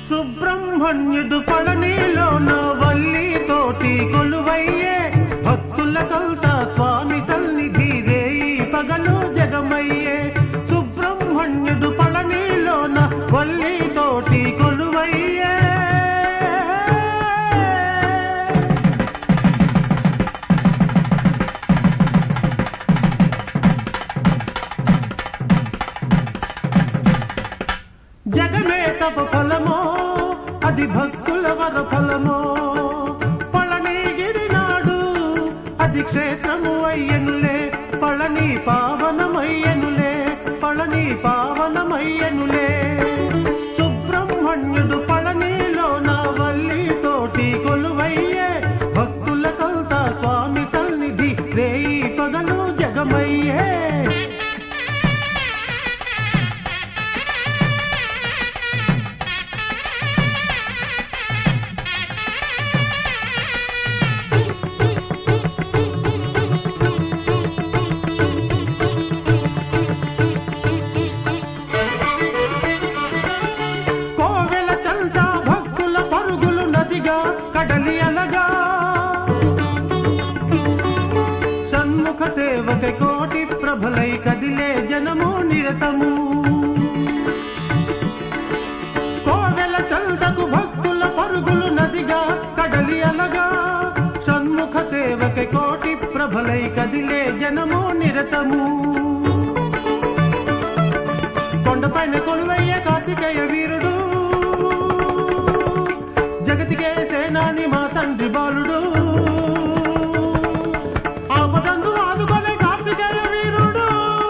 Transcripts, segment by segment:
సుబ్రహ్మణ్యుడు పళనిలోన వల్లి తోటి కొలువయ్యే భక్తుల తొల్త స్వామి సన్నిధి రేయి పగలు జగమయ్యే సుబ్రహ్మణ్యుడు పళనిలోన వల్లి తోటి కొలువయ్యే జగమే తప ఫలమో అది భక్తుల వర ఫలమో పళనిగిరి నాడు అది క్షేత్రము అయ్యనులే పళని పావనమయ్యనులే పళని పావనమయ్యనులే సుబ్రహ్మణ్యుడు పళనిలో నా వల్లి తోటి కొలువయ్యే భక్తుల కొంత స్వామి సన్నిధి రేయి పగలు జగమయ్యే కోవెల చల్తా భక్తుల పరుగులు నదిగా కడలి అలగా సన్ముఖ సేవక కోటి ప్రభలై కదిలే జనము నిరతము కోవెల చల్తకు భక్తుల పరుగులు నదిగా కడలి అలగా సన్ముఖ సేవక కోటి ప్రభలై కదిలే జనము నిరతము కొండపైన కొలువయ్య కార్తికేయ వీరుడు జగతికే సేనాని మా తండ్రి బాలుడు ఆపదందు ఆదుకొనే కార్తికేయ వీరుడు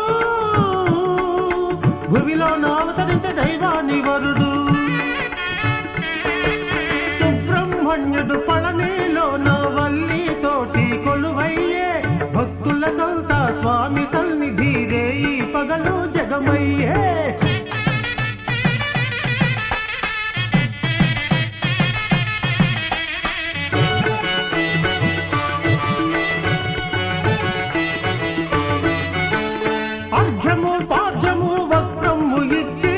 భూమిలో అవతరించే దైవాని వరుడు సుబ్రహ్మణ్యుడు పళనిలో నా వల్లి తోటి కొలువయ్యే భక్తుల కొంత స్వామి సన్నిధి రేయి పగలు జగమయ్యే అర్ఘ్యము పాఠ్యము వస్త్రము ఇచ్చి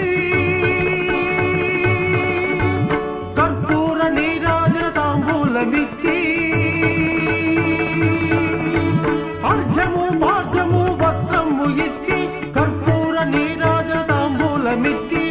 కర్పూర నీరాజన తాంబూలమిచ్చి అర్ఘ్యము పాఠ్యము వస్త్రము ఇచ్చి కర్పూర నీరాజన తాంబూలమిచ్చి